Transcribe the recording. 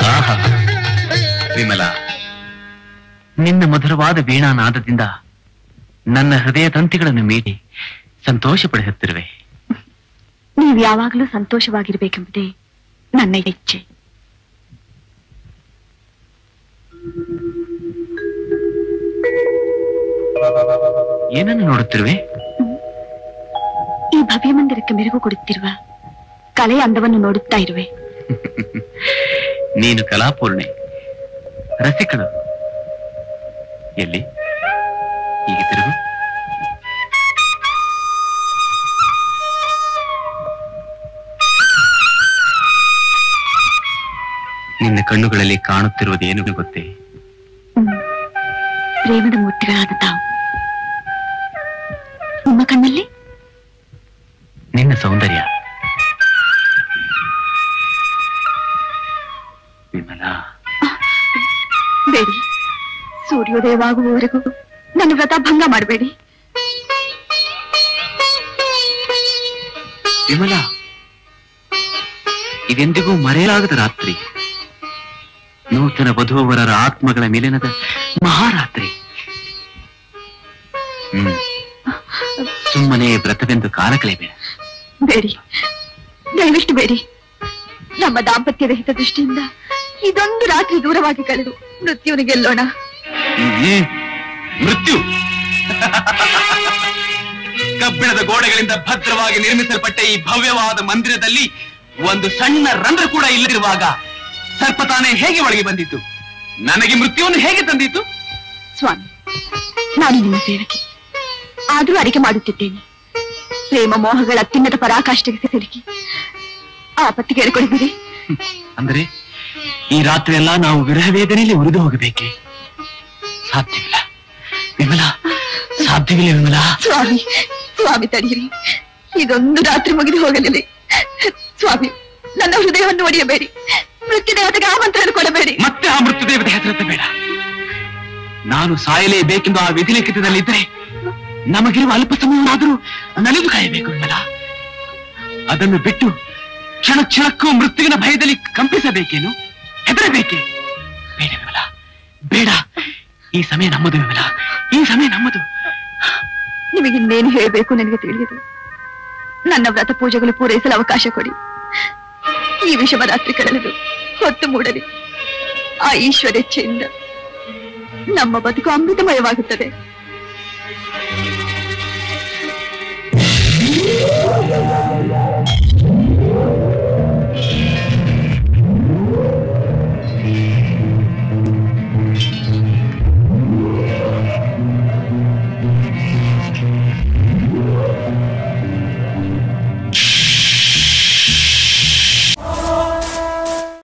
ಆಹಾ. ವಿಮಲ ನಿನ್ನ ಮಧುರವಾದ ವೀಣಾನಾದದಿಂದ ನನ್ನ ಹೃದಯ ತಂತಿಗಳನ್ನು ಮೀರಿ ಸಂತೋಷ ಪಡೆಯುತ್ತಿರುವೆ ನೀವು ಯಾವಾಗಲೂ ಸಂತೋಷವಾಗಿರ್ಬೇಕೆಂಬುದೇ ನನ್ನ ಇಚ್ಛೆ ಏನನ್ನು ನೋಡುತ್ತಿರುವೆ ಈ ಭವ್ಯ ಮಂದಿರಕ್ಕೆ ಮೆರುಗು ಕೊಡುತ್ತಿರುವ ಕಲೆಯ ಅಂದವನ್ನು ನೋಡುತ್ತಾ ಇರುವೆ ನೀನು ಕಲಾಪೂರ್ಣೆ ರಸಿಕಳು ಎಲ್ಲಿ ಹೀಗೆ ತಿರುಗು ನಿನ್ನ ಕಣ್ಣುಗಳಲ್ಲಿ ಕಾಣುತ್ತಿರುವುದೇನು ಗೊತ್ತೇ ಹ್ಮ್. ಪ್ರೇಮದ ಮೂರ್ತಿಗಳಾದ ತಾವು ನಿಮ್ಮ ಕಣ್ಣಲ್ಲಿ ನಿನ್ನ ಸೌಂದರ್ಯ ವಿಮಲಾ ಬೇಡಿ ಸೂರ್ಯೋದಯವಾಗುವವರೆಗೂ ನನ್ನ ವ್ರತ ಭಂಗ ಮಾಡಬೇಡಿ ವಿಮಲಾ ಇದೆಂದಿಗೂ ಮರೆಯಲಾಗದ ರಾತ್ರಿ ನೂತನ ವಧುವರರ ಆತ್ಮಗಳ ಮಿಲನದ ಮಹಾರಾತ್ರಿ ಹ್ಮ್ ಸುಮ್ಮನೆ ವ್ರತವೆಂದು ಕಾಲ ಕಳೆಬೇಡ ಬೇಡಿ ದಯವಿಷ್ಟು ಬೇಡಿ ನಮ್ಮ ದಾಂಪತ್ಯದ ಹಿತದೃಷ್ಟಿಯಿಂದ ಇದೊಂದು ರಾತ್ರಿ ದೂರವಾಗಿ ಕಳೆದು ಮೃತ್ಯುವಿನ ಗೆಲ್ಲೋಣ ಹ್ಮ್. ಮೃತ್ಯು ಕಬ್ಬಿಣದ ಗೋಡೆಗಳಿಂದ ಭದ್ರವಾಗಿ ನಿರ್ಮಿಸಲ್ಪಟ್ಟ ಈ ಭವ್ಯವಾದ ಮಂದಿರದಲ್ಲಿ ಒಂದು ಸಣ್ಣ ರಂಧ್ರ ಕೂಡ ಇಲ್ಲದಿರುವಾಗ ಸರ್ಪ ತಾನೇ ಹೇಗೆ ಒಳಗೆ ಬಂದಿತ್ತು ನನಗೆ ಮೃತ್ಯುವನ್ನು ಹೇಗೆ ತಂದಿತ್ತು ಸ್ವಾಮಿ ನಾನು ನಿಮ್ಮ ಸೇವಕಿ ಆದರೂ ಅರಿಕೆ ಮಾಡುತ್ತಿದ್ದೇನೆ ಪ್ರೇಮ ಮೋಹಗಳ ಅತ್ಯುನ್ನತ ಪರಾಕಾಷ್ಠೆಗೆ ಸಿಲುಕಿ ಆಪತ್ತಿಗೆ ಹೇಳಿಕೊಡಿದ್ದೀರಿ ಅಂದ್ರೆ ಈ ರಾತ್ರಿ ಎಲ್ಲ ನಾವು ವಿರಹ ವೇದನೆಯಲ್ಲಿ ಉರಿದು ಹೋಗಬೇಕೆ ಸಾಧ್ಯವಿಲ್ಲ ವಿಮಲಾ ಸಾಧ್ಯವಿಲ್ಲ ವಿಮಲಾ ಸ್ವಾಮಿ ಸ್ವಾಮಿ ತಡೆಯಿರಿ ಇದೊಂದು ರಾತ್ರಿ ಮುಗಿದು ಹೋಗಲಿಲ್ಲ ಸ್ವಾಮಿ ನನ್ನ ಹೃದಯವನ್ನು ಒಡೆಯಬೇಡಿ ಮೃತ್ಯು ದೇವತೆಗೆ ಆಮಂತ್ರಣ ಕೊಡಬೇಡಿ ಮತ್ತೆ ಆ ಮೃತ್ಯು ದೇವತೆ ಹೆಸರತ್ತ ಬೇಡ ನಾನು ಸಾಯಲೇಬೇಕೆಂದು ಆ ವಿಧಿಲಿಖಿತದಲ್ಲಿದ್ದರೆ ನಮಗಿರುವ ಅಲ್ಪ ಸಮಯವನ್ನಾದರೂ ನಲಿದು ಕಾಯಬೇಕು ವಿಮಲಾ ಅದನ್ನು ಬಿಟ್ಟು ಕ್ಷಣ ಕ್ಷಣಕ್ಕೂ ಮೃತ್ಯುವಿನ ಭಯದಲ್ಲಿ ಕಂಪಿಸಬೇಕೇನು ಹೆದರಬೇಕೆ ಬೇಡ ವಿಮಲಾ ಬೇಡ ಈ ಸಮಯ ನಮ್ಮದು ವಿಮಲಾ ಈ ಸಮಯ ನಮ್ಮದು ನಿಮಗಿನ್ನೇನು ಹೇಳಬೇಕು ನನಗೆ ತಿಳಿಯದು ನನ್ನ ವ್ರತ ಪೂಜೆಗಳು ಪೂರೈಸಲು ಅವಕಾಶ ಕೊಡಿ ಈ ವಿಷಮ ರಾತ್ರಿ ಕಳೆದು ಹೊತ್ತು ಮೂಡಲಿ ಆ ಈಶ್ವರೇಚ್ಛೆಯಿಂದ ನಮ್ಮ ಬದುಕು ಅಮೃತಮಯವಾಗುತ್ತದೆ